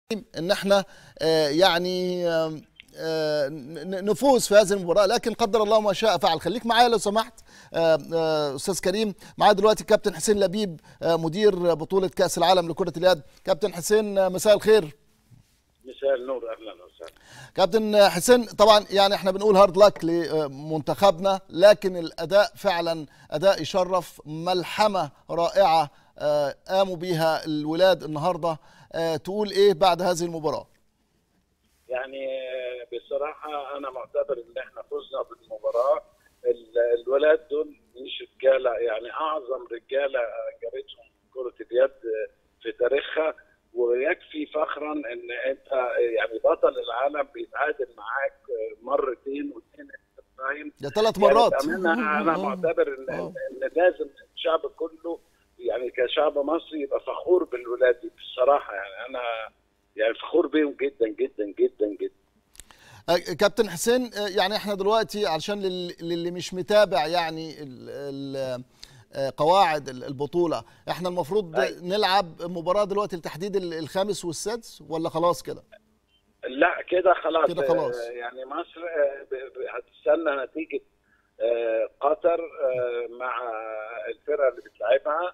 ان احنا آه، يعني آم، آه، ن- نفوز في هذه المباراه لكن قدر الله ما شاء فعل خليك معايا لو سمحت آه، آه، استاذ كريم معايا دلوقتي كابتن حسين لبيب آه، مدير بطوله كاس العالم لكره اليد كابتن حسين آه، مساء الخير مساء النور اهلا وسهلا كابتن حسين طبعا يعني احنا بنقول هارد لك لمنتخبنا لكن الاداء فعلا اداء يشرف ملحمه رائعه آه، قاموا بيها الولاد النهارده آه، تقول ايه بعد هذه المباراه يعني آه، بصراحه انا معتبر ان احنا فزنا بالمباراه ال- الولاد دول مش رجاله يعني اعظم رجاله جابتهم كره اليد في تاريخها ويكفي فخرا ان انت يعني بطل العالم بيتعادل معاك مرتين واثنين تايم ده ثلاث مرات يعني بأمانة انا معتبر ان آه. ان لازم الشعب كله يعني كشعب مصري يبقى فخور بالولاد دي بصراحه يعني انا يعني فخور بيهم جدا جدا جدا جدا آه، كابتن حسين آه، يعني احنا دلوقتي علشان لل- للي مش متابع يعني ال- ال- آه، قواعد ال- البطوله احنا المفروض أيوة. نلعب مباراه دلوقتي لتحديد ال- الخامس والسادس ولا خلاص كده لا كده خلاص كده خلاص. آه، يعني مصر آه، ب- ب- هتستنى نتيجه آه، قطر آه، مع الفرقه اللي بتلعبها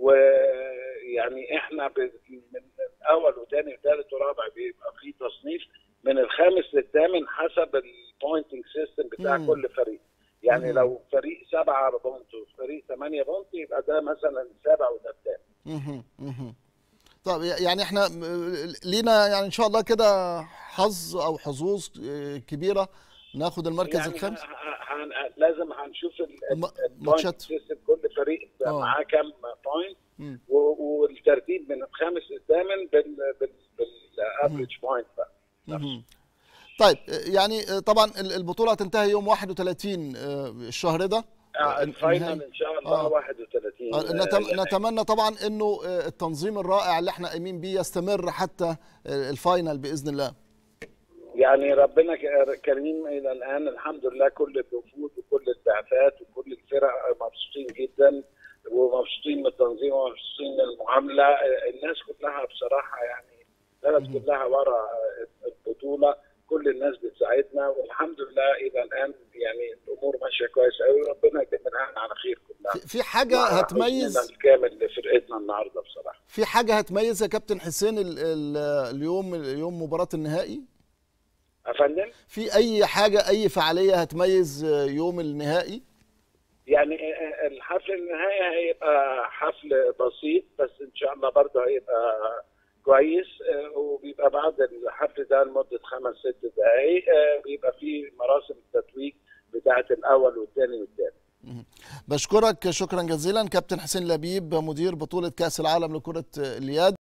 ويعني احنا ب- من اول وثاني وثالث ورابع بيبقى في تصنيف من الخامس للثامن حسب البوينتنج سيستم بتاع مم. كل فريق يعني مم. لو فريق سبعة بونت وفريق ثمانية بونت يبقى ده مثلا السابع وده الثامن مهم، مهم. طب يعني احنا م- لينا يعني ان شاء الله كده حظ او حظوظ آه، كبيره ناخد المركز يعني الخامس ه- ه- هن- لازم هنشوف ال- الم- البوينت ماتشات. سيستم كل فريق آه. معاه كام بوينت مم. و- والترتيب من الخامس للثامن بال بال بالافريج بوينت بقى مهم. طيب آه، يعني آه، طبعا ال- البطوله هتنتهي يوم 31 آه، الشهر ده آه، آه، الفاينل النهائي. ان شاء الله آه. 31 آه، نتم... يعني نتمنى طبعا انه آه، التنظيم الرائع اللي احنا قايمين بيه يستمر حتى آه، الفاينل باذن الله يعني ربنا ك- كريم الى الان الحمد لله كل الوفود وكل البعثات وكل الفرق مبسوطين جدا ومبسوطين من التنظيم ومبسوطين من المعامله الناس كلها بصراحه يعني البلد كلها ورا البطوله كل الناس بتساعدنا والحمد لله الى الان يعني الامور ماشيه كويس قوي ربنا يكملها لنا على خير كلها في- في حاجه مع هتميز حسننا الكامل لفرقتنا النهارده بصراحه في حاجه هتميز يا كابتن حسين ال... ال... اليوم اليوم مباراه النهائي افندم في اي حاجه اي فعاليه هتميز آه، يوم النهائي يعني الحفل النهائي هيبقى حفل بسيط بس ان شاء الله برضه هيبقى كويس آه، وبيبقى بعد الحفل ده لمده خمس ست دقائق آه، بيبقى فيه مراسم التتويج بتاعه الاول والثاني والثالث بشكرك شكرا جزيلا كابتن حسين لبيب مدير بطوله كاس العالم لكره اليد